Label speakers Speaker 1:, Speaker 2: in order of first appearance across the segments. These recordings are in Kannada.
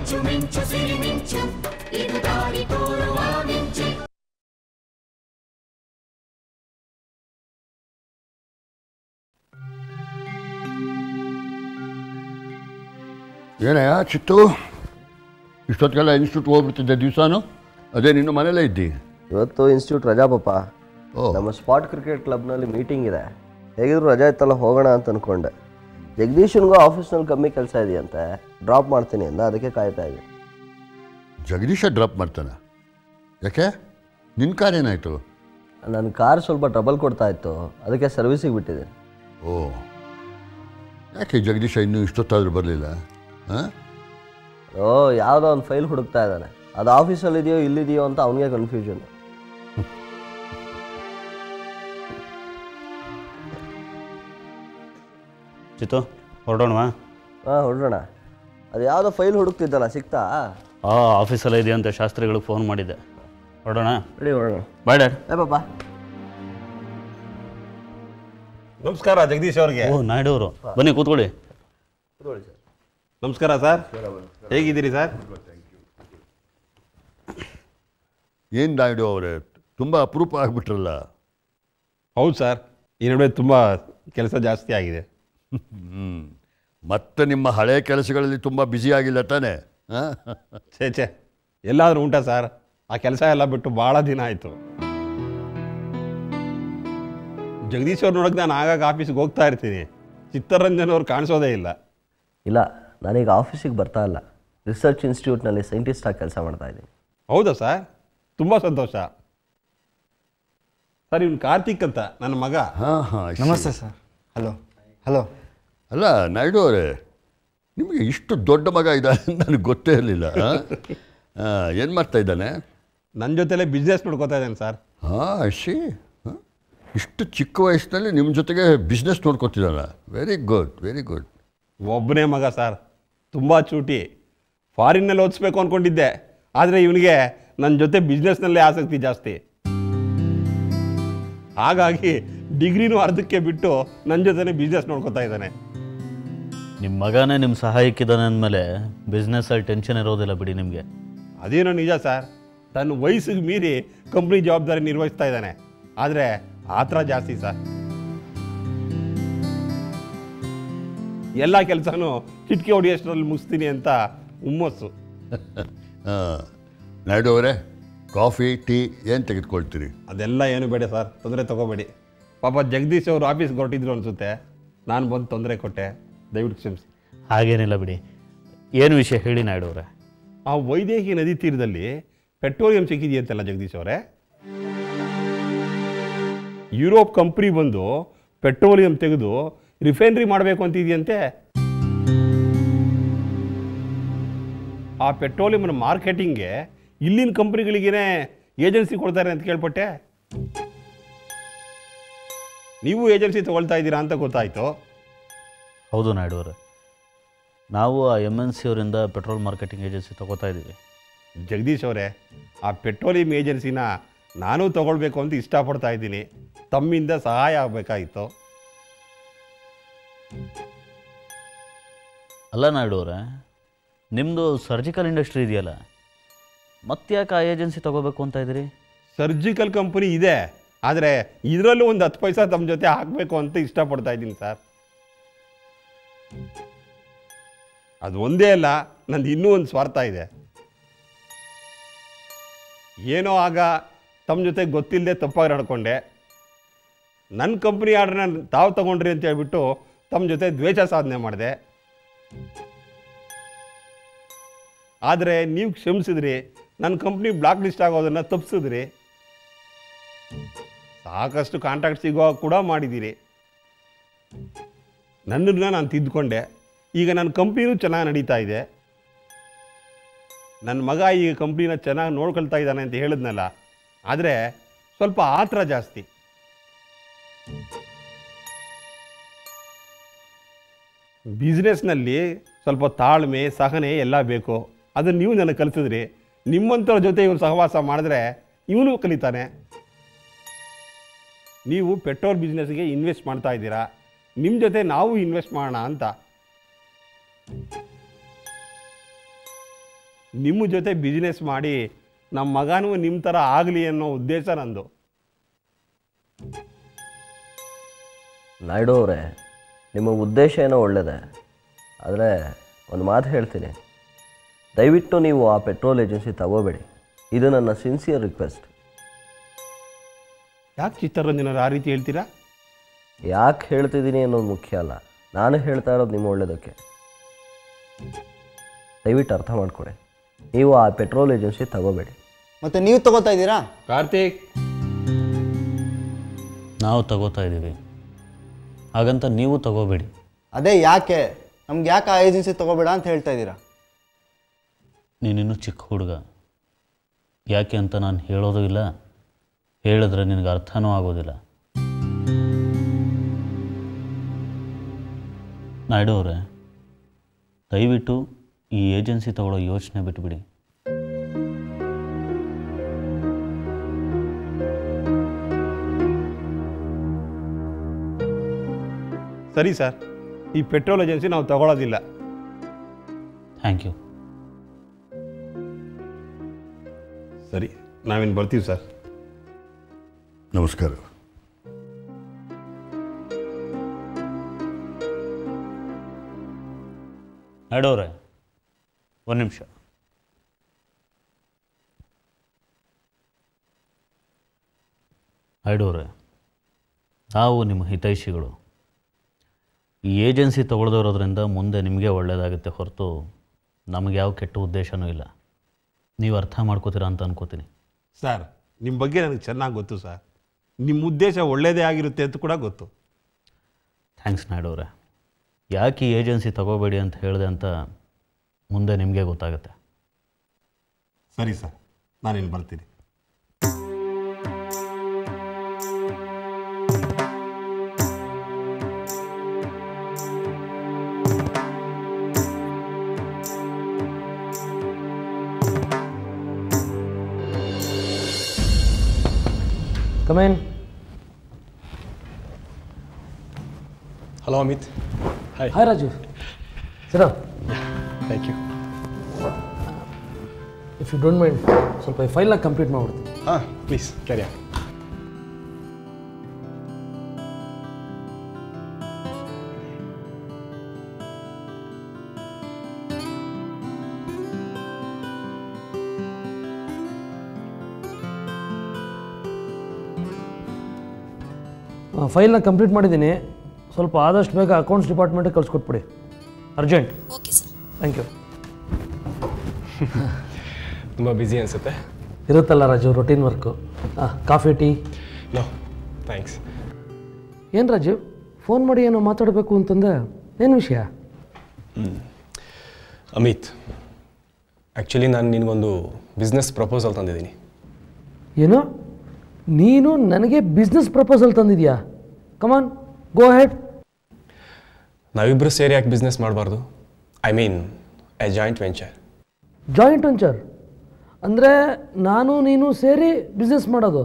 Speaker 1: ಮಿಂಚು ಮಿಂಚು ಸಿರಿ ಮಿಂಚು ಇದು ದಾರಿ ತೋರುವ ಮಿಂಚು
Speaker 2: ಏನಯ್ಯ ಚಿತ್ತು ಇಷ್ಟೊತ್ತಿಗೆಲ್ಲ ಇನ್ಸ್ಟಿಟ್ಯೂಟ್ ಹೋಗ್ಬಿಡ್ತಿದ್ದೆ ದಿವಸನೂ ಅದೇ ನೀನು ಮನೇಲೇ ಇದ್ದಿ
Speaker 3: ಇವತ್ತು ಇನ್ಸ್ಟಿಟ್ಯೂಟ್ ರಜಾ ಪಾಪ
Speaker 2: ಓ
Speaker 3: ನಮ್ಮ ಸ್ಪಾಟ್ ಕ್ರಿಕೆಟ್ ಕ್ಲಬ್ನಲ್ಲಿ ಮೀಟಿಂಗ್ ಇದೆ ಹೇಗಿದ್ರು ರಜಾ ಇತ್ತಲ್ಲ ಹೋಗೋಣ ಅಂತ ಅನ್ಕೊಂಡೆ ಜಗದೀಶನ್ಗೂ ಆಫೀಸ್ನಲ್ಲಿ ಕಮ್ಮಿ ಕೆಲಸ ಇದೆಯಂತೆ ಡ್ರಾಪ್ ಮಾಡ್ತೀನಿ ಅಂದ ಅದಕ್ಕೆ ಕಾಯ್ತಾ ಇದ್ದೀನಿ
Speaker 2: ಜಗದೀಶ ಡ್ರಾಪ್ ಮಾಡ್ತಾನೆ ಯಾಕೆ ನಿನ್ನ ಕಾರ್ ಏನಾಯಿತು
Speaker 3: ನನ್ನ ಕಾರ್ ಸ್ವಲ್ಪ ಟ್ರಬಲ್ ಕೊಡ್ತಾ ಇತ್ತು ಅದಕ್ಕೆ ಸರ್ವಿಸಿಗೆ ಬಿಟ್ಟಿದ್ದೀನಿ
Speaker 2: ಓ ಯಾಕೆ ಜಗದೀಶ ಇನ್ನೂ ಇಷ್ಟೊತ್ತಾದರೂ ಬರಲಿಲ್ಲ ಹಾಂ
Speaker 3: ಓ ಯಾವುದೋ ಒಂದು ಫೈಲ್ ಹುಡುಕ್ತಾ ಇದ್ದಾನೆ ಅದು ಆಫೀಸಲ್ಲಿ ಇದೆಯೋ ಇಲ್ಲಿದೆಯೋ ಅಂತ ಅವನಿಗೆ ಕನ್ಫ್ಯೂಷನ್
Speaker 4: ಚಿತ್ತು ಹೊರಡೋಣವಾ
Speaker 3: ಹಾಂ ಹೊರಡೋಣ ಅದು ಯಾವುದೋ ಫೈಲ್ ಹುಡುಕ್ತಿದ್ದಲ್ಲ ಸಿಕ್ತಾ
Speaker 4: ಆ ಆಫೀಸಲ್ಲೇ ಇದೆಯಂತೆ ಶಾಸ್ತ್ರಿಗಳಿಗೆ ಫೋನ್ ಮಾಡಿದ್ದೆ ಹೊರಡೋಣ
Speaker 3: ರೆಡಿ ಹೊರಡೋಣ
Speaker 4: ಬಾಯ್ ಡ್ಯಾಡ್
Speaker 3: ಏ ಪಾಪ
Speaker 5: ನಮಸ್ಕಾರ ಜಗದೀಶ್ ಅವ್ರಿಗೆ
Speaker 4: ಓ ನಾಯ್ಡು ಅವರು ಬನ್ನಿ ಕೂತ್ಕೊಳ್ಳಿ
Speaker 5: ನಮಸ್ಕಾರ ಸರ್ ಹೇಗಿದ್ದೀರಿ ಸರ್
Speaker 2: ಏನು ನಾಯ್ಡು ಅವರೇ ತುಂಬ ಅಪರೂಪ ಆಗಿಬಿಟ್ರಲ್ಲ
Speaker 5: ಹೌದು ಸರ್ ಈ ನಡುವೆ ತುಂಬ ಕೆಲಸ ಜಾಸ್ತಿ ಆಗಿದೆ
Speaker 2: ಹ್ಞೂ ಮತ್ತೆ ನಿಮ್ಮ ಹಳೆಯ ಕೆಲಸಗಳಲ್ಲಿ ತುಂಬ ಬ್ಯುಸಿ ಆಗಿಲ್ಲ ತಾನೇ ಹಾಂ
Speaker 5: ಛೇ ಛೇ ಎಲ್ಲಾದರೂ ಉಂಟಾ ಸರ್ ಆ ಕೆಲಸ ಎಲ್ಲ ಬಿಟ್ಟು ಭಾಳ ದಿನ ಆಯಿತು ಜಗದೀಶ್ ಅವ್ರು ನೋಡಕ್ಕೆ ನಾನು ಆಗಾಗ ಆಫೀಸ್ಗೆ ಹೋಗ್ತಾ ಇರ್ತೀನಿ ಚಿತ್ತರಂಜನ್ ಅವ್ರು ಕಾಣಿಸೋದೇ ಇಲ್ಲ
Speaker 3: ಇಲ್ಲ ನಾನೀಗ ಆಫೀಸಿಗೆ ಬರ್ತಾ ಇಲ್ಲ ರಿಸರ್ಚ್ ಇನ್ಸ್ಟಿಟ್ಯೂಟ್ನಲ್ಲಿ ಸೈಂಟಿಸ್ಟಾಗಿ ಕೆಲಸ ಮಾಡ್ತಾ ಇದ್ದೀನಿ
Speaker 5: ಹೌದಾ ಸರ್ ತುಂಬ ಸಂತೋಷ ಸರ್ ಇವ್ನು ಕಾರ್ತಿಕ್ ಅಂತ ನನ್ನ ಮಗ
Speaker 2: ಹಾಂ ಹಾಂ
Speaker 6: ನಮಸ್ತೆ ಸರ್ ಹಲೋ ಹಲೋ
Speaker 2: ಅಲ್ಲ ನಾಯ್ಡು ಅವರೇ ನಿಮಗೆ ಇಷ್ಟು ದೊಡ್ಡ ಮಗ ಇದ್ದಾನೆ ನನಗೆ ಗೊತ್ತೇ ಇರಲಿಲ್ಲ ಏನು ಮಾಡ್ತಾ ಇದ್ದಾನೆ
Speaker 5: ನನ್ನ ಜೊತೆಲೇ ಬಿಸ್ನೆಸ್ ನೋಡ್ಕೋತಾ ಇದ್ದಾನೆ ಸರ್
Speaker 2: ಹಾಂ ಅಶಿ ಹಾಂ ಇಷ್ಟು ಚಿಕ್ಕ ವಯಸ್ಸಿನಲ್ಲಿ ನಿಮ್ಮ ಜೊತೆಗೆ ಬಿಸ್ನೆಸ್ ನೋಡ್ಕೊತಿದ್ದಾನ ವೆರಿ ಗುಡ್ ವೆರಿ ಗುಡ್
Speaker 5: ಒಬ್ಬನೇ ಮಗ ಸರ್ ತುಂಬ ಚೂಟಿ ಫಾರಿನ್ನಲ್ಲಿ ಓದಿಸ್ಬೇಕು ಅಂದ್ಕೊಂಡಿದ್ದೆ ಆದರೆ ಇವನಿಗೆ ನನ್ನ ಜೊತೆ ಬಿಸ್ನೆಸ್ನಲ್ಲೇ ಆಸಕ್ತಿ ಜಾಸ್ತಿ ಹಾಗಾಗಿ ಡಿಗ್ರಿನೂ ಅರ್ಧಕ್ಕೆ ಬಿಟ್ಟು ನನ್ನ ಜೊತೆನೇ ಬಿಸ್ನೆಸ್ ನೋಡ್ಕೊತಾ ಇದ್ದಾನೆ
Speaker 4: ನಿಮ್ಮ ಮಗನೇ ನಿಮ್ಮ ಸಹಾಯಕ್ಕಿದ್ದಾನೆ ಅಂದಮೇಲೆ ಬಿಸ್ನೆಸ್ಸಲ್ಲಿ ಟೆನ್ಷನ್ ಇರೋದಿಲ್ಲ ಬಿಡಿ ನಿಮಗೆ
Speaker 5: ಅದೇನೋ ನಿಜ ಸರ್ ತನ್ನ ವಯಸ್ಸಿಗೆ ಮೀರಿ ಕಂಪ್ನಿ ಜವಾಬ್ದಾರಿ ನಿರ್ವಹಿಸ್ತಾ ಇದ್ದಾನೆ ಆದರೆ ಆ ಥರ ಜಾಸ್ತಿ ಸರ್ ಎಲ್ಲ ಕೆಲಸನೂ ಕಿಟಕಿ ಹೊಡಿಯೋಷ್ಟರಲ್ಲಿ ಮುಗಿಸ್ತೀನಿ ಅಂತ ಹುಮ್ಮಸ್ಸು
Speaker 2: ಹಾಂ ನಾಯ್ಡು ಅವರೇ ಕಾಫಿ ಟೀ ಏನು ತೆಗೆದುಕೊಳ್ತೀರಿ
Speaker 5: ಅದೆಲ್ಲ ಏನು ಬೇಡ ಸರ್ ತೊಂದರೆ ತಗೋಬೇಡಿ ಪಾಪ ಜಗದೀಶ್ ಅವರು ಆಫೀಸ್ಗೆ ಹೊರಟಿದ್ರು ಅನಿಸುತ್ತೆ ನಾನು ಬಂದು ತೊಂದರೆ ಕೊಟ್ಟೆ ದಯವಿಟ್ಟು ಕ್ಷಮಿಸಿ
Speaker 4: ಹಾಗೇನಿಲ್ಲ ಬಿಡಿ ಏನು ವಿಷಯ ಹೇಳಿ ನಾಯ್ಡು ಅವರೇ
Speaker 5: ಆ ವೈದೇಹಿ ನದಿ ತೀರದಲ್ಲಿ ಪೆಟ್ರೋಲಿಯಂ ಸಿಕ್ಕಿದೆಯಂತಲ್ಲ ಜಗದೀಶ್ ಅವರೇ ಯುರೋಪ್ ಕಂಪ್ನಿ ಬಂದು ಪೆಟ್ರೋಲಿಯಂ ತೆಗೆದು ರಿಫೈನರಿ ಮಾಡಬೇಕು ಅಂತಿದೆಯಂತೆ ಆ ಪೆಟ್ರೋಲಿಯಂನ ಮಾರ್ಕೆಟಿಂಗ್ಗೆ ಇಲ್ಲಿನ ಕಂಪ್ನಿಗಳಿಗೇನೆ ಏಜೆನ್ಸಿ ಕೊಡ್ತಾರೆ ಅಂತ ಕೇಳ್ಪಟ್ಟೆ ನೀವು ಏಜೆನ್ಸಿ ತಗೊಳ್ತಾ ಇದ್ದೀರಾ ಅಂತ ಗೊತ್ತಾಯಿತು
Speaker 4: ಹೌದು ನಾಯ್ಡು ಅವರೇ ನಾವು ಆ ಎಮ್ ಎನ್ ಸಿ ಅವರಿಂದ ಪೆಟ್ರೋಲ್ ಮಾರ್ಕೆಟಿಂಗ್ ಏಜೆನ್ಸಿ ತಗೋತಾ ಇದ್ದೀವಿ
Speaker 5: ಜಗದೀಶ್ ಅವರೇ ಆ ಪೆಟ್ರೋಲಿಯಂ ಏಜೆನ್ಸಿನ ನಾನು ತಗೊಳ್ಬೇಕು ಅಂತ ಇಷ್ಟಪಡ್ತಾ ಇದ್ದೀನಿ ತಮ್ಮಿಂದ ಸಹಾಯ ಆಗಬೇಕಾಗಿತ್ತು
Speaker 4: ಅಲ್ಲ ನಾಯ್ಡು ಅವರೇ ನಿಮ್ಮದು ಸರ್ಜಿಕಲ್ ಇಂಡಸ್ಟ್ರಿ ಇದೆಯಲ್ಲ ಮತ್ತ್ಯಾಕೆ ಆ ಏಜೆನ್ಸಿ ತಗೋಬೇಕು ಅಂತ ಇದ್ದೀರಿ
Speaker 5: ಸರ್ಜಿಕಲ್ ಕಂಪನಿ ಇದೆ ಆದರೆ ಇದರಲ್ಲೂ ಒಂದು ಹತ್ತು ಪೈಸಾ ತಮ್ಮ ಜೊತೆ ಹಾಕಬೇಕು ಅಂತ ಇಷ್ಟಪಡ್ತಾ ಇದ್ದೀನಿ ಸರ್ ಅದು ಒಂದೇ ಅಲ್ಲ ನಂದು ಇನ್ನೂ ಒಂದು ಸ್ವಾರ್ಥ ಇದೆ ಏನೋ ಆಗ ತಮ್ಮ ಜೊತೆ ಗೊತ್ತಿಲ್ಲದೆ ತಪ್ಪಾಗಿ ನಡ್ಕೊಂಡೆ ನನ್ನ ಕಂಪ್ನಿ ಆರ್ಡ್ರನ್ನ ತಾವು ತಗೊಂಡ್ರಿ ಅಂತ ಹೇಳ್ಬಿಟ್ಟು ತಮ್ಮ ಜೊತೆ ದ್ವೇಷ ಸಾಧನೆ ಮಾಡಿದೆ ಆದರೆ ನೀವು ಕ್ಷಮಿಸಿದ್ರಿ ನನ್ನ ಕಂಪ್ನಿ ಬ್ಲಾಕ್ ಲಿಸ್ಟ್ ಆಗೋದನ್ನು ತಪ್ಪಿಸಿದ್ರಿ ಸಾಕಷ್ಟು ಕಾಂಟ್ರಾಕ್ಟ್ ಸಿಗೋ ಕೂಡ ಮಾಡಿದ್ದೀರಿ ನನ್ನನ್ನು ನಾನು ತಿದ್ದುಕೊಂಡೆ ಈಗ ನನ್ನ ಕಂಪ್ನಿನೂ ಚೆನ್ನಾಗಿ ನಡೀತಾ ಇದೆ ನನ್ನ ಮಗ ಈಗ ಕಂಪ್ನಿನ ಚೆನ್ನಾಗಿ ನೋಡ್ಕೊಳ್ತಾ ಇದ್ದಾನೆ ಅಂತ ಹೇಳಿದ್ನಲ್ಲ ಆದರೆ ಸ್ವಲ್ಪ ಆತರ ಜಾಸ್ತಿ ಬಿಸ್ನೆಸ್ನಲ್ಲಿ ಸ್ವಲ್ಪ ತಾಳ್ಮೆ ಸಹನೆ ಎಲ್ಲ ಬೇಕು ಅದನ್ನು ನೀವು ನನಗೆ ಕಲಿಸಿದ್ರಿ ನಿಮ್ಮಂಥವ್ರ ಜೊತೆ ಇವನು ಸಹವಾಸ ಮಾಡಿದ್ರೆ ಇವನು ಕಲಿತಾನೆ ನೀವು ಪೆಟ್ರೋಲ್ ಬಿಸ್ನೆಸ್ಗೆ ಇನ್ವೆಸ್ಟ್ ಮಾಡ್ತಾ ಇದ್ದೀರಾ ನಿಮ್ಮ ಜೊತೆ ನಾವು ಇನ್ವೆಸ್ಟ್ ಮಾಡೋಣ ಅಂತ ನಿಮ್ಮ ಜೊತೆ ಬಿಸ್ನೆಸ್ ಮಾಡಿ ನಮ್ಮ ಮಗನೂ ನಿಮ್ಮ ಥರ ಆಗಲಿ ಅನ್ನೋ ಉದ್ದೇಶ ನಂದು
Speaker 3: ನಾಯ್ಡು ಅವರೇ ನಿಮ್ಮ ಉದ್ದೇಶ ಏನೋ ಒಳ್ಳೆಯದೇ ಆದರೆ ಒಂದು ಮಾತು ಹೇಳ್ತೀನಿ ದಯವಿಟ್ಟು ನೀವು ಆ ಪೆಟ್ರೋಲ್ ಏಜೆನ್ಸಿ ತಗೋಬೇಡಿ ಇದು ನನ್ನ ಸಿನ್ಸಿಯರ್ ರಿಕ್ವೆಸ್ಟ್
Speaker 5: ಯಾಕೆ ಚಿತ್ತರಂಜನರು ಆ ರೀತಿ ಹೇಳ್ತೀರಾ
Speaker 3: ಯಾಕೆ ಹೇಳ್ತಿದ್ದೀನಿ ಅನ್ನೋದು ಮುಖ್ಯ ಅಲ್ಲ ನಾನು ಹೇಳ್ತಾ ಇರೋದು ನಿಮ್ಮ ಒಳ್ಳೆಯದಕ್ಕೆ ದಯವಿಟ್ಟು ಅರ್ಥ ಮಾಡ್ಕೊಳ್ಳಿ ನೀವು ಆ ಪೆಟ್ರೋಲ್ ಏಜೆನ್ಸಿ ತಗೋಬೇಡಿ
Speaker 6: ಮತ್ತೆ ನೀವು ತಗೋತಾ ಇದ್ದೀರಾ
Speaker 5: ಕಾರ್ತಿಕ್
Speaker 4: ನಾವು ತಗೋತಾ ಇದ್ದೀವಿ ಹಾಗಂತ ನೀವು ತಗೋಬೇಡಿ
Speaker 6: ಅದೇ ಯಾಕೆ ನಮ್ಗೆ ಯಾಕೆ ಆ ಏಜೆನ್ಸಿ ತಗೋಬೇಡ ಅಂತ ಹೇಳ್ತಾ ಇದ್ದೀರಾ
Speaker 4: ನೀನಿನ್ನೂ ಚಿಕ್ಕ ಹುಡುಗ ಯಾಕೆ ಅಂತ ನಾನು ಹೇಳೋದು ಇಲ್ಲ ಹೇಳಿದ್ರೆ ನಿನಗೆ ಅರ್ಥನೂ ಆಗೋದಿಲ್ಲ ನಾಯ್ಡು ಅವರೇ ದಯವಿಟ್ಟು ಈ ಏಜೆನ್ಸಿ ತಗೊಳ್ಳೋ ಯೋಚನೆ ಬಿಟ್ಬಿಡಿ
Speaker 5: ಸರಿ ಸರ್ ಈ ಪೆಟ್ರೋಲ್ ಏಜೆನ್ಸಿ ನಾವು ತಗೊಳ್ಳೋದಿಲ್ಲ
Speaker 4: ಥ್ಯಾಂಕ್ ಯು
Speaker 5: ಸರಿ ನಾವಿನ್ನು ಬರ್ತೀವಿ ಸರ್
Speaker 2: ನಮಸ್ಕಾರ
Speaker 4: ನಾಯ್ಡು ಅವರೇ ಒಂದು ನಿಮಿಷ ನಾಯ್ಡು ಅವರೇ ನಾವು ನಿಮ್ಮ ಹಿತೈಷಿಗಳು ಈ ಏಜೆನ್ಸಿ ತಗೊಳ್ದಿರೋದ್ರಿಂದ ಮುಂದೆ ನಿಮಗೆ ಒಳ್ಳೆಯದಾಗುತ್ತೆ ಹೊರತು ನಮಗೆ ಯಾವ ಕೆಟ್ಟ ಉದ್ದೇಶನೂ ಇಲ್ಲ ನೀವು ಅರ್ಥ ಮಾಡ್ಕೋತೀರಾ ಅಂತ ಅನ್ಕೋತೀನಿ
Speaker 5: ಸರ್ ನಿಮ್ಮ ಬಗ್ಗೆ ನನಗೆ ಚೆನ್ನಾಗಿ ಗೊತ್ತು ಸರ್ ನಿಮ್ಮ ಉದ್ದೇಶ ಒಳ್ಳೆಯದೇ ಆಗಿರುತ್ತೆ ಅಂತ ಕೂಡ ಗೊತ್ತು
Speaker 4: ಥ್ಯಾಂಕ್ಸ್ ನಾಯ್ಡು ಅವರೇ ಯಾಕೆ ಈ ಏಜೆನ್ಸಿ ತಗೋಬೇಡಿ ಅಂತ ಹೇಳಿದೆ ಅಂತ ಮುಂದೆ ನಿಮಗೆ ಗೊತ್ತಾಗುತ್ತೆ
Speaker 5: ಸರಿ ಸರ್ ನಾನಿನ್ನು ಬರ್ತೀನಿ
Speaker 7: Come in.
Speaker 8: Hello, Amit. Hi.
Speaker 7: Hi, Raju. Sit down.
Speaker 8: Thank you.
Speaker 7: If you don't mind, ಸ್ವಲ್ಪ ಈ ಫೈಲ್ನ ಕಂಪ್ಲೀಟ್ ಮಾಡ್ಬಿಡ್ತೀನಿ
Speaker 8: Ah, please, carry on.
Speaker 7: ಫೈಲ್ನ ಕಂಪ್ಲೀಟ್ ಮಾಡಿದ್ದೀನಿ ಸ್ವಲ್ಪ ಆದಷ್ಟು ಬೇಗ ಅಕೌಂಟ್ಸ್ ಡಿಪಾರ್ಟ್ಮೆಂಟಿಗೆ ಕಳ್ಸಿಕೊಟ್ಬಿಡಿ urgent
Speaker 9: okay sir
Speaker 7: thank you
Speaker 8: ತುಂಬ ಬ್ಯುಸಿ ಅನಿಸುತ್ತೆ
Speaker 7: ಇರುತ್ತಲ್ಲ ರಾಜು ರೊಟೀನ್ ವರ್ಕು ಹಾಂ ಕಾಫಿ ಟೀ
Speaker 8: ನೋ ಥ್ಯಾಂಕ್ಸ್
Speaker 7: ಏನು ರಾಜು ಫೋನ್ ಮಾಡಿ ಏನೋ ಮಾತಾಡಬೇಕು ಅಂತಂದೆ ಏನು ವಿಷಯ
Speaker 8: ಅಮಿತ್ ಆ್ಯಕ್ಚುಲಿ ನಾನು ನಿನಗೊಂದು ಬಿಸ್ನೆಸ್ ಪ್ರಪೋಸಲ್ ತಂದಿದ್ದೀನಿ
Speaker 7: ಏನು ನೀನು ನನಗೆ ಬಿಸ್ನೆಸ್ ಪ್ರಪೋಸಲ್ ತಂದಿದ್ಯಾ ಕಮಾನ್ ಗೋ ಹೆಡ್
Speaker 8: ನಾವಿಬ್ಬರು ಸೇರಿ ಯಾಕೆ ಬಿಸ್ನೆಸ್ ಮಾಡಬಾರ್ದು I mean a joint venture
Speaker 7: joint venture ಅಂದರೆ ನಾನು ನೀನು ಸೇರಿ ಬಿಸ್ನೆಸ್ ಮಾಡೋದು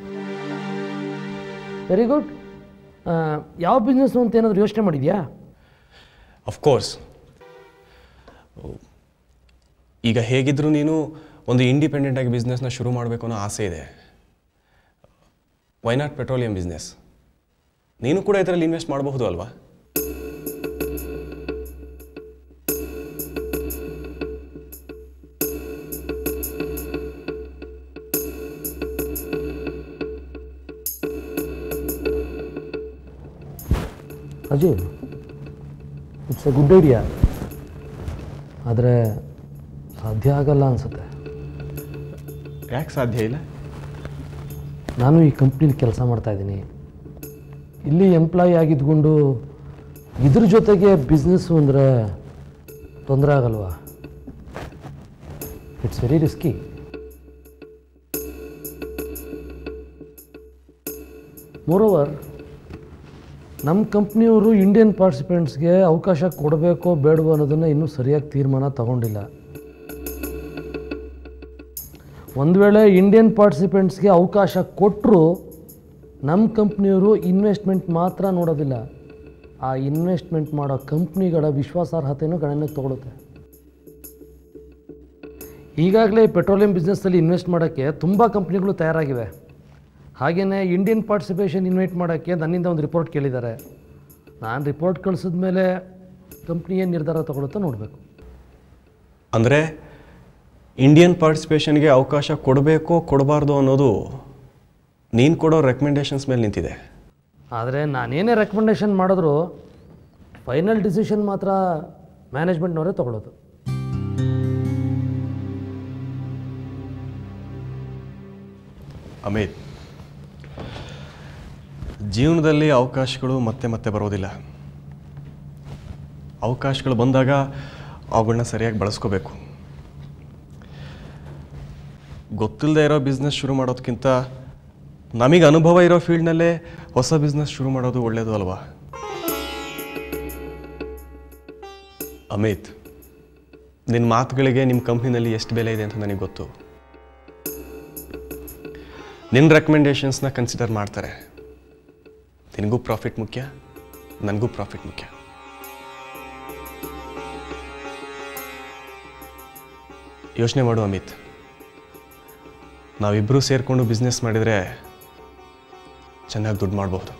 Speaker 7: ವೆರಿ ಗುಡ್ ಯಾವ ಬಿಸ್ನೆಸ್ಸು ಅಂತ ಏನಾದರೂ ಯೋಚನೆ ಮಾಡಿದ್ಯಾ
Speaker 8: ಕೋರ್ಸ್ ಈಗ ಹೇಗಿದ್ದರೂ ನೀನು ಒಂದು ಇಂಡಿಪೆಂಡೆಂಟಾಗಿ ಬಿಸ್ನೆಸ್ನ ಶುರು ಮಾಡಬೇಕು ಅನ್ನೋ ಆಸೆ ಇದೆ ವೈನಾಟ್ ಪೆಟ್ರೋಲಿಯಂ ಬಿಸ್ನೆಸ್ ನೀನು ಕೂಡ ಇದರಲ್ಲಿ ಇನ್ವೆಸ್ಟ್ ಮಾಡಬಹುದು ಅಲ್ವಾ
Speaker 7: Ajay it's a good idea ಆದರೆ ಸಾಧ್ಯ ಆಗಲ್ಲ ಅನಿಸುತ್ತೆ
Speaker 5: ಯಾಕೆ ಸಾಧ್ಯ ಇಲ್ಲ
Speaker 7: ನಾನು ಈ ಕಂಪ್ನಿಲಿ ಕೆಲಸ ಮಾಡ್ತಾ ಇದ್ದೀನಿ ಇಲ್ಲಿ ಎಂಪ್ಲಾಯಿ ಆಗಿದ್ಕೊಂಡು ಇದ್ರ ಜೊತೆಗೆ ಬಿಸ್ನೆಸ್ಸು ಅಂದರೆ ತೊಂದರೆ ಆಗಲ್ವಾ ಇಟ್ಸ್ ವೆರಿ ರಿಸ್ಕಿ ಮೋರೋವರ್ ನಮ್ಮ ಕಂಪ್ನಿಯವರು ಇಂಡಿಯನ್ ಪಾರ್ಟಿಸಿಪೆಂಟ್ಸ್ಗೆ ಅವಕಾಶ ಕೊಡಬೇಕೋ ಬೇಡವೋ ಅನ್ನೋದನ್ನು ಇನ್ನೂ ಸರಿಯಾಗಿ ತೀರ್ಮಾನ ತಗೊಂಡಿಲ್ಲ ಒಂದು ವೇಳೆ ಇಂಡಿಯನ್ ಪಾರ್ಟಿಸಿಪೆಂಟ್ಸ್ಗೆ ಅವಕಾಶ ಕೊಟ್ಟರು ನಮ್ಮ ಕಂಪ್ನಿಯವರು ಇನ್ವೆಸ್ಟ್ಮೆಂಟ್ ಮಾತ್ರ ನೋಡೋದಿಲ್ಲ ಆ ಇನ್ವೆಸ್ಟ್ಮೆಂಟ್ ಮಾಡೋ ಕಂಪ್ನಿಗಳ ವಿಶ್ವಾಸಾರ್ಹತೆಯೂ ಗಣನೆಗೆ ತಗೊಳುತ್ತೆ ಈಗಾಗಲೇ ಪೆಟ್ರೋಲಿಯಂ ಬಿಸ್ನೆಸ್ಸಲ್ಲಿ ಇನ್ವೆಸ್ಟ್ ಮಾಡೋಕ್ಕೆ ತುಂಬ ಕಂಪ್ನಿಗಳು ತಯಾರಾಗಿವೆ ಹಾಗೆಯೇ ಇಂಡಿಯನ್ ಪಾರ್ಟಿಸಿಪೇಷನ್ ಇನ್ವೈಟ್ ಮಾಡೋಕ್ಕೆ ನನ್ನಿಂದ ಒಂದು ರಿಪೋರ್ಟ್ ಕೇಳಿದ್ದಾರೆ ನಾನು ರಿಪೋರ್ಟ್ ಕಳಿಸಿದ ಮೇಲೆ ಕಂಪ್ನಿ ಏನು ನಿರ್ಧಾರ ತಗೊಳುತ್ತೋ ನೋಡಬೇಕು
Speaker 8: ಅಂದರೆ ಇಂಡಿಯನ್ ಪಾರ್ಟಿಸಿಪೇಷನ್ಗೆ ಅವಕಾಶ ಕೊಡಬೇಕೋ ಕೊಡಬಾರ್ದು ಅನ್ನೋದು ನೀನು ಕೊಡೋ ರೆಕಮೆಂಡೇಷನ್ಸ್ ಮೇಲೆ ನಿಂತಿದೆ
Speaker 7: ಆದರೆ ನಾನೇನೇ ರೆಕಮೆಂಡೇಷನ್ ಮಾಡಿದ್ರು ಫೈನಲ್ ಡಿಸಿಷನ್ ಮಾತ್ರ ಮ್ಯಾನೇಜ್ಮೆಂಟ್ನವರೇ ತಗೊಳ್ಳೋದು
Speaker 8: ಅಮಿತ್ ಜೀವನದಲ್ಲಿ ಅವಕಾಶಗಳು ಮತ್ತೆ ಮತ್ತೆ ಬರೋದಿಲ್ಲ ಅವಕಾಶಗಳು ಬಂದಾಗ ಅವುಗಳನ್ನ ಸರಿಯಾಗಿ ಬಳಸ್ಕೋಬೇಕು ಗೊತ್ತಿಲ್ಲದೆ ಇರೋ ಬಿಸ್ನೆಸ್ ಶುರು ಮಾಡೋದಕ್ಕಿಂತ ನಮಗೆ ಅನುಭವ ಇರೋ ಫೀಲ್ಡ್ನಲ್ಲೇ ಹೊಸ ಬಿಸ್ನೆಸ್ ಶುರು ಮಾಡೋದು ಒಳ್ಳೆಯದು ಅಲ್ವಾ ಅಮಿತ್ ನಿನ್ನ ಮಾತುಗಳಿಗೆ ನಿಮ್ಮ ಕಂಪ್ನಿನಲ್ಲಿ ಎಷ್ಟು ಬೆಲೆ ಇದೆ ಅಂತ ನನಗೆ ಗೊತ್ತು ನಿನ್ನ ರೆಕಮೆಂಡೇಷನ್ಸ್ನ ಕನ್ಸಿಡರ್ ಮಾಡ್ತಾರೆ ನಿನಗೂ ಪ್ರಾಫಿಟ್ ಮುಖ್ಯ ನನಗೂ ಪ್ರಾಫಿಟ್ ಮುಖ್ಯ ಯೋಚನೆ ಮಾಡು ಅಮಿತ್ ನಾವಿಬ್ಬರೂ ಸೇರಿಕೊಂಡು ಬಿಸ್ನೆಸ್ ಮಾಡಿದರೆ ಚೆನ್ನಾಗಿ ದುಡ್ಡು ಮಾಡಬಹುದು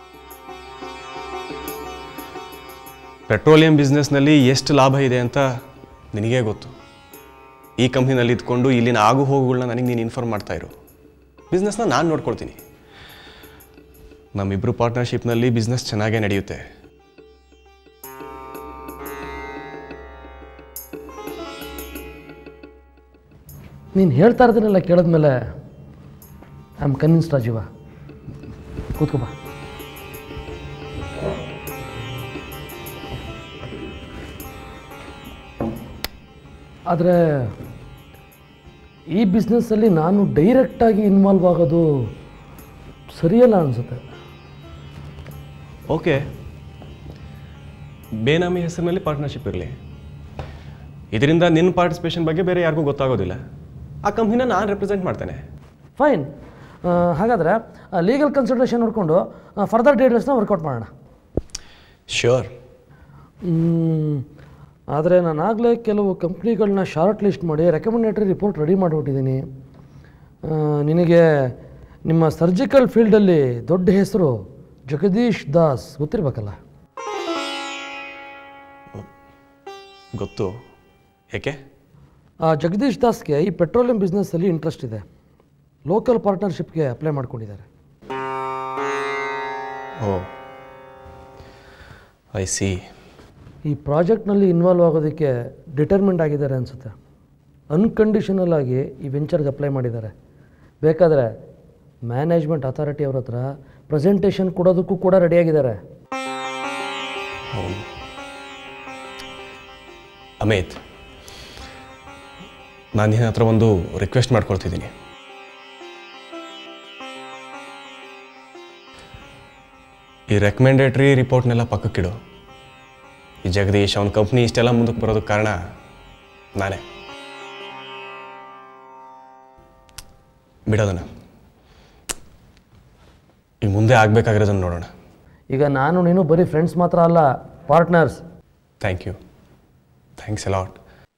Speaker 8: ಪೆಟ್ರೋಲಿಯಂ ಬಿಸ್ನೆಸ್ನಲ್ಲಿ ಎಷ್ಟು ಲಾಭ ಇದೆ ಅಂತ ನಿನಗೇ ಗೊತ್ತು ಈ ಕಂಪ್ನಿನಲ್ಲಿ ಇದ್ಕೊಂಡು ಇಲ್ಲಿನ ಆಗು ಹೋಗುಗಳನ್ನ ನನಗೆ ನೀನು ಇನ್ಫಾರ್ಮ್ ಮಾಡ್ತಾ ಇರು ಬಿಸ್ನೆಸ್ನ ನಾನು ನೋಡ್ಕೊಳ್ತೀನಿ ನಮ್ಮಿಬ್ಬರು ಪಾರ್ಟ್ನರ್ಶಿಪ್ನಲ್ಲಿ ಬಿಸ್ನೆಸ್ ಚೆನ್ನಾಗೇ ನಡೆಯುತ್ತೆ
Speaker 7: ನೀನು ಹೇಳ್ತಾ ಇರೋದನ್ನೆಲ್ಲ ಕೇಳಿದ್ಮೇಲೆ ಐ ಆಮ್ ಕನ್ವಿನ್ಸ್ ರಾಜೀವ ಕೂತ್ಕೋ ಬಾ ಆದರೆ ಈ ಬಿಸ್ನೆಸ್ಸಲ್ಲಿ ನಾನು ಡೈರೆಕ್ಟಾಗಿ ಇನ್ವಾಲ್ವ್ ಆಗೋದು ಸರಿಯಲ್ಲ ಅನಿಸುತ್ತೆ
Speaker 8: ಓಕೆ ಬೇನಾಮಿ ಹೆಸರಿನಲ್ಲಿ ಪಾರ್ಟ್ನರ್ಶಿಪ್ ಇರಲಿ ಇದರಿಂದ ನಿನ್ನ ಪಾರ್ಟಿಸಿಪೇಷನ್ ಬಗ್ಗೆ ಬೇರೆ ಯಾರಿಗೂ ಗೊತ್ತಾಗೋದಿಲ್ಲ ಆ ಕಂಪ್ನಿನ ನಾನು ರೆಪ್ರೆಸೆಂಟ್ ಮಾಡ್ತೇನೆ
Speaker 7: ಫೈನ್ ಹಾಗಾದರೆ ಲೀಗಲ್ ಕನ್ಸಲ್ಟೇಷನ್ ನೋಡಿಕೊಂಡು ಫರ್ದರ್ ಡೀಟೇಲ್ಸ್ನ ವರ್ಕೌಟ್ ಮಾಡೋಣ
Speaker 8: ಶ್ಯೂರ್
Speaker 7: ಆದರೆ ನಾನು ಆಗಲೇ ಕೆಲವು ಕಂಪ್ನಿಗಳನ್ನ ಶಾರ್ಟ್ ಲಿಸ್ಟ್ ಮಾಡಿ ರೆಕಮೆಂಡೇಟರಿ ರಿಪೋರ್ಟ್ ರೆಡಿ ಮಾಡಿಬಿಟ್ಟಿದ್ದೀನಿ ನಿನಗೆ ನಿಮ್ಮ ಸರ್ಜಿಕಲ್ ಫೀಲ್ಡಲ್ಲಿ ದೊಡ್ಡ ಹೆಸರು ಜಗದೀಶ್ ದಾಸ್ ಗೊತ್ತಿರಬೇಕಲ್ಲ
Speaker 8: ಗೊತ್ತು ಏಕೆ
Speaker 7: ಆ ಜಗದೀಶ್ ದಾಸ್ಗೆ ಈ ಪೆಟ್ರೋಲಿಯಂ ಬಿಸ್ನೆಸ್ಸಲ್ಲಿ ಇಂಟ್ರೆಸ್ಟ್ ಇದೆ ಲೋಕಲ್ ಪಾರ್ಟ್ನರ್ಶಿಪ್ಗೆ ಅಪ್ಲೈ ಮಾಡ್ಕೊಂಡಿದ್ದಾರೆ
Speaker 8: ಓ ಐ ಸಿ
Speaker 7: ಈ ಪ್ರಾಜೆಕ್ಟ್ನಲ್ಲಿ ಇನ್ವಾಲ್ವ್ ಆಗೋದಕ್ಕೆ ಡಿಟರ್ಮೆಂಟ್ ಆಗಿದ್ದಾರೆ ಅನಿಸುತ್ತೆ ಅನ್ಕಂಡೀಷನಲ್ ಆಗಿ ಈ ವೆಂಚರ್ಗೆ ಅಪ್ಲೈ ಮಾಡಿದ್ದಾರೆ ಬೇಕಾದರೆ ಮ್ಯಾನೇಜ್ಮೆಂಟ್ ಅಥಾರಿಟಿ ಅವ್ರ ಹತ್ರ ಪ್ರೆಸೆಂಟೇಷನ್ ಕೊಡೋದಕ್ಕೂ ಕೂಡ ರೆಡಿಯಾಗಿದ್ದಾರೆ
Speaker 8: ಅಮಿತ್ ನಾನು ನಿನ್ನ ಹತ್ರ ಒಂದು ರಿಕ್ವೆಸ್ಟ್ ಮಾಡ್ಕೊಳ್ತಿದ್ದೀನಿ ಈ ರೆಕಮೆಂಡೇಟ್ರಿ ರಿಪೋರ್ಟ್ನೆಲ್ಲ ಪಕ್ಕಕ್ಕಿಡು ಈ ಜಗದೀಶ್ ಅವನ ಕಂಪ್ನಿ ಇಷ್ಟೆಲ್ಲ ಮುಂದಕ್ಕೆ ಬರೋದಕ್ಕೆ ಕಾರಣ ನಾನೇ ಬಿಡೋದನ್ನ ಈ ಮುಂದೆ ಆಗಬೇಕಾಗಿರೋದನ್ನು ನೋಡೋಣ
Speaker 7: ಈಗ ನಾನು ನೀನು ಬರೀ ಫ್ರೆಂಡ್ಸ್ ಮಾತ್ರ ಅಲ್ಲ partners
Speaker 8: thank you thanks a lot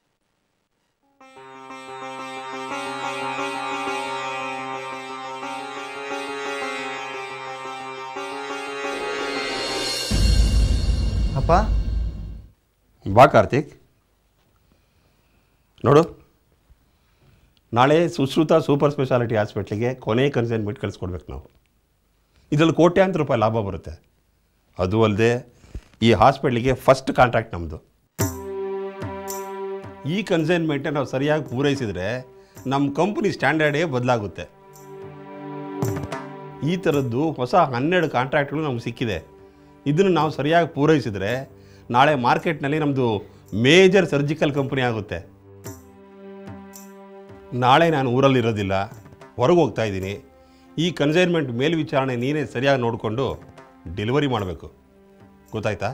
Speaker 6: ಅಪ್ಪ
Speaker 5: ಬಾ ಕಾರ್ತಿಕ್ ನೋಡು ನಾಳೆ ಸುಶ್ರುತ ಸೂಪರ್ ಸ್ಪೆಷಾಲಿಟಿ ಹಾಸ್ಪಿಟ್ಲಿಗೆ ಕೊನೆ ಕನ್ಸೈನ್ಮೆಂಟ್ ಕಳಿಸ್ಕೊಡ್ಬೇಕು ನಾವು ಇದರಲ್ಲಿ ಕೋಟ್ಯಾಂತರ ರೂಪಾಯಿ ಲಾಭ ಬರುತ್ತೆ ಅದು ಅಲ್ಲದೆ ಈ ಹಾಸ್ಪಿಟ್ಲಿಗೆ ಫಸ್ಟ್ ಕಾಂಟ್ರಾಕ್ಟ್ ನಮ್ಮದು ಈ ಕನ್ಸೈನ್ಮೆಂಟை ನಾವು ಸರಿಯಾಗಿ ಪೂರೈಸಿದರೆ ನಮ್ಮ ಕಂಪ್ನಿ ಸ್ಟ್ಯಾಂಡರ್ಡೇ ಬದಲಾಗುತ್ತೆ ಈ ಥರದ್ದು ಹೊಸ ಹನ್ನೆರಡು ಕಾಂಟ್ರಾಕ್ಟ್ಗಳು ನಮ್ಗೆ ಸಿಕ್ಕಿದೆ ಇದನ್ನು ನಾವು ಸರಿಯಾಗಿ ಪೂರೈಸಿದರೆ ನಾಳೆ ಮಾರ್ಕೆಟ್ನಲ್ಲಿ ನಮ್ಮದು ಮೇಜರ್ ಸರ್ಜಿಕಲ್ ಕಂಪನಿ ಆಗುತ್ತೆ ನಾಳೆ ನಾನು ಊರಲ್ಲಿ ಇರೋದಿಲ್ಲ ಹೊರಗೆ ಹೋಗ್ತಾ ಇದ್ದೀನಿ ಈ ಕನ್ಸೈನ್ಮೆಂಟ್ ಮೇಲ್ವಿಚಾರಣೆ ನೀನೇ ಸರಿಯಾಗಿ ನೋಡಿಕೊಂಡು ಡೆಲಿವರಿ ಮಾಡಬೇಕು ಗೊತ್ತಾಯ್ತಾ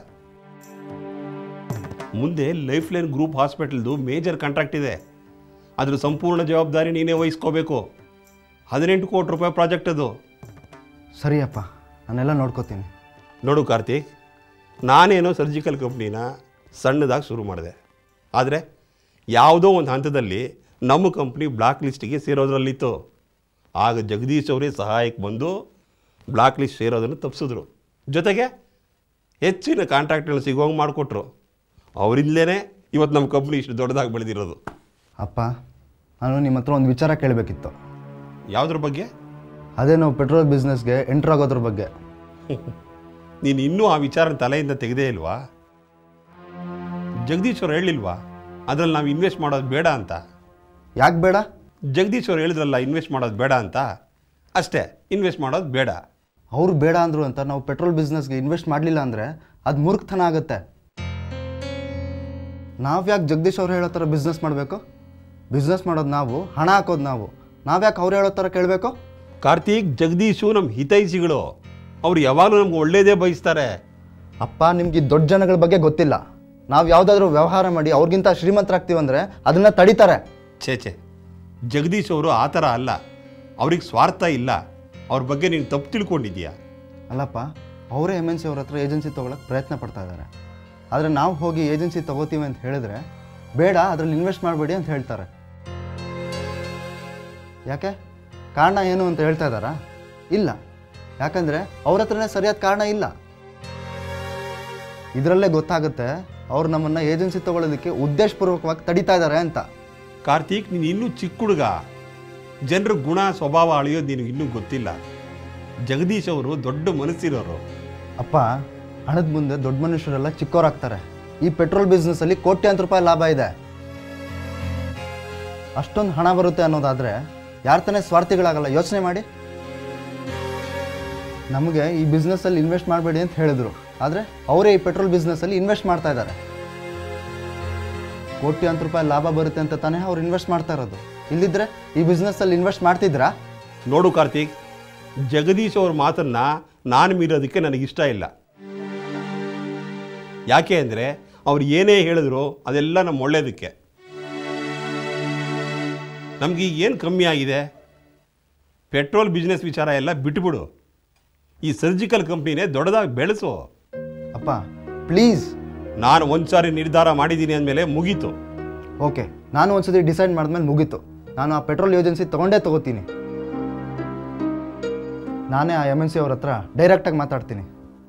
Speaker 5: ಮುಂದೆ ಲೈಫ್ ಲೈನ್ ಗ್ರೂಪ್ ಹಾಸ್ಪಿಟಲ್ದು ಮೇಜರ್ ಕಾಂಟ್ರಾಕ್ಟ್ ಇದೆ ಅದ್ರ ಸಂಪೂರ್ಣ ಜವಾಬ್ದಾರಿ ನೀನೇ ವಹಿಸ್ಕೋಬೇಕು ಹದಿನೆಂಟು ಕೋಟಿ ರೂಪಾಯಿ ಪ್ರಾಜೆಕ್ಟ್ ಅದು
Speaker 6: ಸರಿ ಅಪ್ಪ ನಾನೆಲ್ಲ ನೋಡ್ಕೋತೀನಿ
Speaker 5: ನೋಡು ಕಾರ್ತಿಕ್ ನಾನೇನೋ ಸರ್ಜಿಕಲ್ ಕಂಪ್ನಿನ ಸಣ್ಣದಾಗಿ ಶುರು ಮಾಡಿದೆ ಆದರೆ ಯಾವುದೋ ಒಂದು ಹಂತದಲ್ಲಿ ನಮ್ಮ ಕಂಪ್ನಿ ಬ್ಲಾಕ್ ಲಿಸ್ಟಿಗೆ ಸೇರೋದ್ರಲ್ಲಿತ್ತು ಆಗ ಜಗದೀಶ್ ಅವರೇ ಸಹಾಯಕ್ಕೆ ಬಂದು ಬ್ಲಾಕ್ ಲಿಸ್ಟ್ ಸೇರೋದನ್ನು ತಪ್ಪಿಸಿದ್ರು ಜೊತೆಗೆ ಹೆಚ್ಚಿನ ಕಾಂಟ್ರಾಕ್ಟ್ಗಳು ಸಿಗೋಂಗೆ ಮಾಡಿಕೊಟ್ರು ಅವರಿಂದಲೇ ಇವತ್ತು ನಮ್ಮ ಕಂಪ್ನಿ ಇಷ್ಟು ದೊಡ್ಡದಾಗಿ ಬೆಳೆದಿರೋದು
Speaker 6: ಅಪ್ಪ ನಾನು ನಿಮ್ಮ ಹತ್ರ ಒಂದು ವಿಚಾರ ಕೇಳಬೇಕಿತ್ತು
Speaker 5: ಯಾವುದ್ರ ಬಗ್ಗೆ
Speaker 6: ಅದೇ ನಾವು ಪೆಟ್ರೋಲ್ ಬಿಸ್ನೆಸ್ಗೆ ಎಂಟ್ರ್ ಆಗೋದ್ರ ಬಗ್ಗೆ
Speaker 5: ನೀನು ಇನ್ನೂ ಆ ವಿಚಾರನ ತಲೆಯಿಂದ ತೆಗೆದೇ ಇಲ್ವಾ ಜಗದೀಶ್ ಅವ್ರು ಹೇಳಿಲ್ವಾ ಅದ್ರಲ್ಲಿ ನಾವು ಇನ್ವೆಸ್ಟ್ ಮಾಡೋದು ಬೇಡ ಅಂತ
Speaker 6: ಯಾಕೆ ಬೇಡ
Speaker 5: ಜಗದೀಶ್ ಅವ್ರು ಹೇಳಿದ್ರಲ್ಲ ಇನ್ವೆಸ್ಟ್ ಮಾಡೋದು ಬೇಡ ಅಂತ ಅಷ್ಟೇ ಇನ್ವೆಸ್ಟ್ ಮಾಡೋದು ಬೇಡ
Speaker 6: ಅವ್ರು ಬೇಡ ಅಂದರು ಅಂತ ನಾವು ಪೆಟ್ರೋಲ್ ಬಿಸ್ನೆಸ್ಗೆ ಇನ್ವೆಸ್ಟ್ ಮಾಡಲಿಲ್ಲ ಅಂದರೆ ಅದು ಮೂರ್ಖತನ ಆಗುತ್ತೆ ನಾವು ಯಾಕೆ ಜಗದೀಶ್ ಅವ್ರು ಹೇಳೋ ಥರ ಬಿಸ್ನೆಸ್ ಮಾಡಬೇಕು ಬಿಸ್ನೆಸ್ ಮಾಡೋದು ನಾವು ಹಣ ಹಾಕೋದು ನಾವು ನಾವು ಯಾಕೆ ಅವ್ರು ಹೇಳೋ ಥರ ಕೇಳಬೇಕು
Speaker 5: ಕಾರ್ತೀಕ್ ಜಗದೀಶು ನಮ್ಮ ಹಿತೈಷಿಗಳು ಅವ್ರು ಯಾವಾಗಲೂ ನಮ್ಗೆ ಒಳ್ಳೇದೇ ಬಯಸ್ತಾರೆ
Speaker 6: ಅಪ್ಪ ನಿಮ್ಗೆ ಈ ದೊಡ್ಡ ಜನಗಳ ಬಗ್ಗೆ ಗೊತ್ತಿಲ್ಲ ನಾವು ಯಾವುದಾದ್ರೂ ವ್ಯವಹಾರ ಮಾಡಿ ಅವ್ರಿಗಿಂತ ಶ್ರೀಮಂತರಾಗ್ತೀವಿ ಅಂದರೆ ಅದನ್ನು ತಡಿತಾರೆ
Speaker 5: ಛೇ ಛೇ ಜಗದೀಶ್ ಅವರು ಆ ಥರ ಅಲ್ಲ ಅವ್ರಿಗೆ ಸ್ವಾರ್ಥ ಇಲ್ಲ ಅವ್ರ ಬಗ್ಗೆ ನೀನು ತಪ್ಪು ತಿಳ್ಕೊಂಡಿದ್ದೀಯಾ
Speaker 6: ಅಲ್ಲಪ್ಪ ಅವರೇ ಎಮ್ ಎನ್ ಸಿ ಅವ್ರ ಹತ್ರ ಏಜೆನ್ಸಿ ತೊಗೊಳಕ್ಕೆ ಪ್ರಯತ್ನ ಪಡ್ತಾ ಇದ್ದಾರೆ ಆದರೆ ನಾವು ಹೋಗಿ ಏಜೆನ್ಸಿ ತೊಗೋತೀವಿ ಅಂತ ಹೇಳಿದ್ರೆ ಬೇಡ ಅದರಲ್ಲಿ ಇನ್ವೆಸ್ಟ್ ಮಾಡಬೇಡಿ ಅಂತ ಹೇಳ್ತಾರೆ ಯಾಕೆ ಕಾರಣ ಏನು ಅಂತ ಹೇಳ್ತಾ ಇದ್ದಾರಾ ಇಲ್ಲ ಯಾಕಂದರೆ ಅವ್ರ ಹತ್ರನೇ ಸರಿಯಾದ ಕಾರಣ ಇಲ್ಲ ಇದರಲ್ಲೇ ಗೊತ್ತಾಗುತ್ತೆ ಅವ್ರು ನಮ್ಮನ್ನು ಏಜೆನ್ಸಿ ತೊಗೊಳೋದಕ್ಕೆ ಉದ್ದೇಶಪೂರ್ವಕವಾಗಿ ತಡಿತಾ ಇದ್ದಾರೆ ಅಂತ
Speaker 5: ಕಾರ್ತೀಕ್ ನೀನು ಇನ್ನೂ ಚಿಕ್ಕ ಹುಡುಗ ಜನರ ಗುಣ ಸ್ವಭಾವ ಅಳಿಯೋದು ನಿನಗೆ ಇನ್ನೂ ಗೊತ್ತಿಲ್ಲ ಜಗದೀಶ್ ಅವರು ದೊಡ್ಡ ಮನಸ್ಸಿರೋರು
Speaker 6: ಅಪ್ಪ ಹಣದ ಮುಂದೆ ದೊಡ್ಡ ಮನುಷ್ಯರೆಲ್ಲ ಚಿಕ್ಕವರಾಗ್ತಾರೆ ಈ ಪೆಟ್ರೋಲ್ ಬಿಸ್ನೆಸ್ಸಲ್ಲಿ ಕೋಟ್ಯಾಂತರ ರೂಪಾಯಿ ಲಾಭ ಇದೆ ಅಷ್ಟೊಂದು ಹಣ ಬರುತ್ತೆ ಅನ್ನೋದಾದರೆ ಯಾರ ತಾನೇ ಸ್ವಾರ್ಥಿಗಳಾಗಲ್ಲ ಯೋಚನೆ ಮಾಡಿ ನಮಗೆ ಈ ಬಿಸ್ನೆಸ್ಸಲ್ಲಿ ಇನ್ವೆಸ್ಟ್ ಮಾಡಬೇಡಿ ಅಂತ ಹೇಳಿದ್ರು ಆದರೆ ಅವರೇ ಈ ಪೆಟ್ರೋಲ್ ಬಿಸ್ನೆಸ್ಸಲ್ಲಿ ಇನ್ವೆಸ್ಟ್ ಮಾಡ್ತಾ ಇದ್ದಾರೆ ಕೋಟ್ಯಾಂತರ ರೂಪಾಯಿ ಲಾಭ ಬರುತ್ತೆ ಅಂತ ತಾನೇ ಅವ್ರು ಇನ್ವೆಸ್ಟ್ ಮಾಡ್ತಾ ಇರೋದು ಇಲ್ಲಿದ್ರೆ ಈ ಬಿಸ್ನೆಸ್ಸಲ್ಲಿ ಇನ್ವೆಸ್ಟ್ ಮಾಡ್ತಿದ್ರಾ
Speaker 5: ನೋಡು ಕಾರ್ತೀಕ್ ಜಗದೀಶ್ ಅವ್ರ ಮಾತನ್ನ ನಾನು ಮೀರೋದಕ್ಕೆ ನನಗಿಷ್ಟ ಇಲ್ಲ ಯಾಕೆ ಅಂದರೆ ಅವ್ರು ಏನೇ ಹೇಳಿದ್ರು ಅದೆಲ್ಲ ನಮ್ಮ ಒಳ್ಳೇದಕ್ಕೆ ನಮಗೆ ಏನು ಕಮ್ಮಿ ಆಗಿದೆ ಪೆಟ್ರೋಲ್ ಬಿಸ್ನೆಸ್ ವಿಚಾರ ಎಲ್ಲ ಬಿಟ್ಬಿಡು ಈ ಸರ್ಜಿಕಲ್ ಕಂಪ್ನಿನೇ ದೊಡ್ಡದಾಗಿ ಬೆಳೆಸು
Speaker 6: ಅಪ್ಪ ಪ್ಲೀಸ್
Speaker 5: ನಾನು ಒಂದು ಸಾರಿ ನಿರ್ಧಾರ ಮಾಡಿದ್ದೀನಿ ಅಂದಮೇಲೆ ಮುಗೀತು
Speaker 6: ಓಕೆ ನಾನು ಒಂದ್ಸತಿ ಡಿಸೈಡ್ ಮಾಡಿದ್ಮೇಲೆ ಮುಗೀತು ನಾನು ಆ ಪೆಟ್ರೋಲ್ ಏಜೆನ್ಸಿ ತೊಗೊಂಡೇ ತೊಗೋತೀನಿ ನಾನೇ ಆ ಎಮ್ ಎನ್ ಸಿ ಅವ್ರ ಹತ್ರ ಡೈರೆಕ್ಟಾಗಿ ಮಾತಾಡ್ತೀನಿ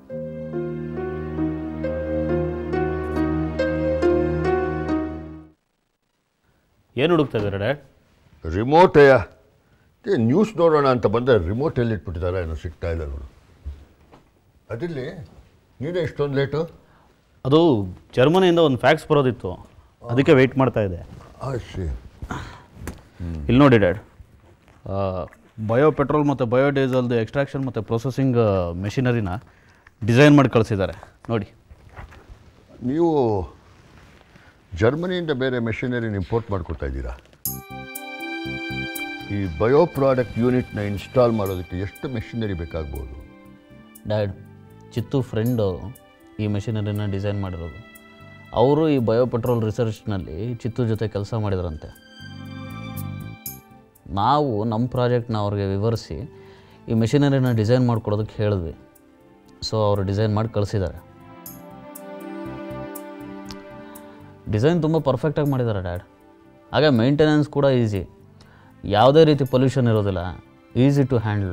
Speaker 4: ಏನು ಹುಡುಕ್ತಾ ಇದ್ದಾರೆ ಡ್ಯಾಡ್
Speaker 2: ರಿಮೋಟಯ್ಯ ಏ ನ್ಯೂಸ್ ನೋಡೋಣ ಅಂತ ಬಂದರೆ ರಿಮೋಟ್ ಎಲ್ಲಿ ಇಟ್ಬಿಟ್ಟಿದ್ದಾರೆ ಏನೋ ಸಿಗ್ತಾ ಇಲ್ಲ ನೋಡು ಅದಿಲ್ಲಿ ನೀನೇ ಇಷ್ಟೊಂದು ಲೇಟು
Speaker 4: ಅದು ಜರ್ಮನಿಯಿಂದ ಒಂದು ಫ್ಯಾಕ್ಸ್ ಬರೋದಿತ್ತು ಅದಕ್ಕೆ ವೆಯ್ಟ್ ಮಾಡ್ತಾ ಇದೆ
Speaker 2: ಆಶಿ
Speaker 4: ಇಲ್ಲಿ ನೋಡಿ ಡ್ಯಾಡ್ ಬಯೋ ಪೆಟ್ರೋಲ್ ಮತ್ತು ಬಯೋ ಡೀಸಲ್ದು ಎಕ್ಸ್ಟ್ರಾಕ್ಷನ್ ಮತ್ತು ಪ್ರೊಸೆಸಿಂಗ್ ಮೆಷಿನರಿನ ಡಿಸೈನ್ ಮಾಡಿ ಕಳಿಸಿದ್ದಾರೆ ನೋಡಿ
Speaker 2: ನೀವು ಜರ್ಮನಿಯಿಂದ ಬೇರೆ ಮೆಷಿನರಿನ ಇಂಪೋರ್ಟ್ ಮಾಡ್ಕೊತಾ ಇದ್ದೀರಾ ಈ ಬಯೋ ಪ್ರಾಡಕ್ಟ್ ಯೂನಿಟ್ನ ಇನ್ಸ್ಟಾಲ್ ಮಾಡೋದಕ್ಕೆ ಎಷ್ಟು ಮೆಷಿನರಿ ಬೇಕಾಗ್ಬೋದು
Speaker 4: ಡ್ಯಾಡ್ ಚಿತ್ತು ಫ್ರೆಂಡು ಈ ಮೆಷಿನರಿನ ಡಿಸೈನ್ ಮಾಡಿರೋದು ಅವರು ಈ ಬಯೋ ಪೆಟ್ರೋಲ್ ರಿಸರ್ಚ್ನಲ್ಲಿ ಚಿತ್ತು ಜೊತೆ ಕೆಲಸ ಮಾಡಿದ್ರಂತೆ ನಾವು ನಮ್ಮ ಪ್ರಾಜೆಕ್ಟ್ನ ಅವ್ರಿಗೆ ವಿವರಿಸಿ ಈ ಮೆಷಿನರಿನ ಡಿಸೈನ್ ಮಾಡ್ಕೊಡೋದಕ್ಕೆ ಹೇಳಿದ್ವಿ ಸೊ ಅವರು ಡಿಸೈನ್ ಮಾಡಿ ಕಳಿಸಿದ್ದಾರೆ ಡಿಸೈನ್ ತುಂಬ ಪರ್ಫೆಕ್ಟಾಗಿ ಮಾಡಿದ್ದಾರೆ ಡ್ಯಾಡ್ ಹಾಗೆ ಮೇಂಟೆನೆನ್ಸ್ ಕೂಡ ಈಸಿ ಯಾವುದೇ ರೀತಿ ಪೊಲ್ಯೂಷನ್ ಇರೋದಿಲ್ಲ ಈಸಿ ಟು ಹ್ಯಾಂಡಲ್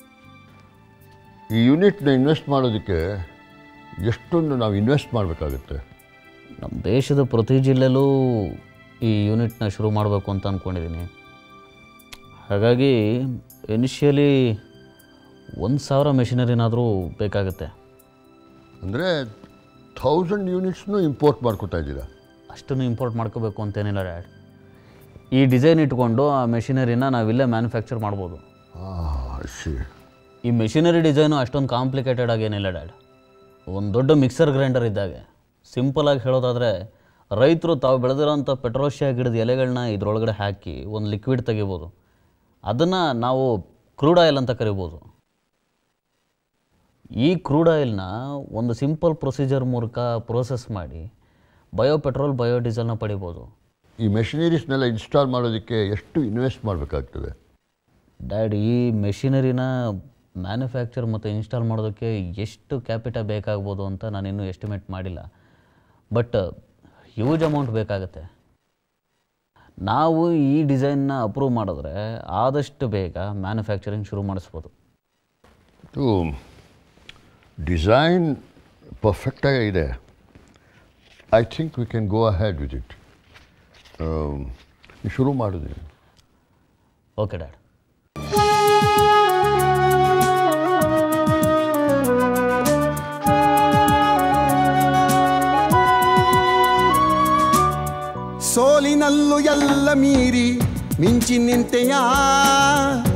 Speaker 2: ಈ ಯೂನಿಟ್ನ ಇನ್ವೆಸ್ಟ್ ಮಾಡೋದಕ್ಕೆ ಎಷ್ಟೊಂದು ನಾವು ಇನ್ವೆಸ್ಟ್ ಮಾಡಬೇಕಾಗುತ್ತೆ
Speaker 4: ನಮ್ಮ ದೇಶದ ಪ್ರತಿ ಜಿಲ್ಲೆಲೂ ಈ ಯೂನಿಟ್ನ ಶುರು ಮಾಡಬೇಕು ಅಂತ ಅಂದ್ಕೊಂಡಿದ್ದೀನಿ ಹಾಗಾಗಿ ಇನಿಷಿಯಲಿ ಒಂದು ಸಾವಿರ ಮೆಷಿನರಿನಾದರೂ ಬೇಕಾಗುತ್ತೆ
Speaker 2: ಅಂದರೆ ಥೌಸಂಡ್ ಯೂನಿಟ್ಸ್ನು ಇಂಪೋರ್ಟ್ ಮಾಡ್ಕೊತಾ ಇದ್ದೀರಾ
Speaker 4: ಅಷ್ಟನ್ನು ಇಂಪೋರ್ಟ್ ಮಾಡ್ಕೋಬೇಕು ಅಂತೇನಿಲ್ಲ ಡ್ಯಾಡ್ ಈ ಡಿಸೈನ್ ಇಟ್ಕೊಂಡು ಆ ಮೆಷಿನರಿನ ನಾವಿಲ್ಲೇ ಮ್ಯಾನುಫ್ಯಾಕ್ಚರ್ ಮಾಡ್ಬೋದು
Speaker 2: ಸಿ
Speaker 4: ಈ ಮೆಷಿನರಿ ಡಿಸೈನು ಅಷ್ಟೊಂದು ಕಾಂಪ್ಲಿಕೇಟೆಡ್ ಆಗೇನಿಲ್ಲ ಡ್ಯಾಡ್ ಒಂದು ದೊಡ್ಡ ಮಿಕ್ಸರ್ ಗ್ರೈಂಡರ್ ಇದ್ದಾಗೆ ಸಿಂಪಲಾಗಿ ಹೇಳೋದಾದರೆ ರೈತರು ತಾವು ಬೆಳೆದಿರೋಂಥ ಪೆಟ್ರೋಷಿಯಾ ಗಿಡದ ಎಲೆಗಳನ್ನ ಇದ್ರೊಳಗಡೆ ಹಾಕಿ ಒಂದು ಲಿಕ್ವಿಡ್ ತೆಗಿಬೋದು ಅದನ್ನು ನಾವು ಕ್ರೂಡ್ ಆಯಿಲ್ ಅಂತ ಕರಿಬೋದು ಈ ಕ್ರೂಡ್ ಆಯಿಲ್ನ ಒಂದು ಸಿಂಪಲ್ ಪ್ರೊಸೀಜರ್ ಮೂಲಕ ಪ್ರೋಸೆಸ್ ಮಾಡಿ ಬಯೋ ಪೆಟ್ರೋಲ್ ಬಯೋ ಡೀಸೆಲ್ನ ಪಡಿಬೋದು
Speaker 2: ಈ ಮೆಷಿನರೀಸ್ನೆಲ್ಲ ಇನ್ಸ್ಟಾಲ್ ಮಾಡೋದಕ್ಕೆ ಎಷ್ಟು ಇನ್ವೆಸ್ಟ್ ಮಾಡಬೇಕಾಗ್ತದೆ
Speaker 4: ಡ್ಯಾಡ್ ಈ ಮೆಷಿನರಿನ ಮ್ಯಾನುಫ್ಯಾಕ್ಚರ್ ಮತ್ತು ಇನ್ಸ್ಟಾಲ್ ಮಾಡೋದಕ್ಕೆ ಎಷ್ಟು ಕ್ಯಾಪಿಟ ಬೇಕಾಗ್ಬೋದು ಅಂತ ನಾನಿನ್ನೂ ಎಸ್ಟಿಮೇಟ್ ಮಾಡಿಲ್ಲ ಬಟ್ ಹ್ಯೂಜ್ ಅಮೌಂಟ್ ಬೇಕಾಗುತ್ತೆ ನಾವು ಈ ಡಿಸೈನ್ನ ಅಪ್ರೂವ್ ಮಾಡಿದ್ರೆ ಆದಷ್ಟು ಬೇಗ ಮ್ಯಾನುಫ್ಯಾಕ್ಚರಿಂಗ್ ಶುರು ಮಾಡಿಸ್ಬೋದು
Speaker 2: ಇದು ಡಿಸೈನ್ ಪರ್ಫೆಕ್ಟಾಗಿ ಇದೆ I think we can go ahead with it ಶುರು ಮಾಡಿದ್ವಿ
Speaker 4: ಓಕೆ ಡ್ಯಾಡ್
Speaker 9: ಸೋಲಿನಲ್ಲೂ ಎಲ್ಲ ಮೀರಿ ಮಿಂಚಿ ನಿಂತೆಯ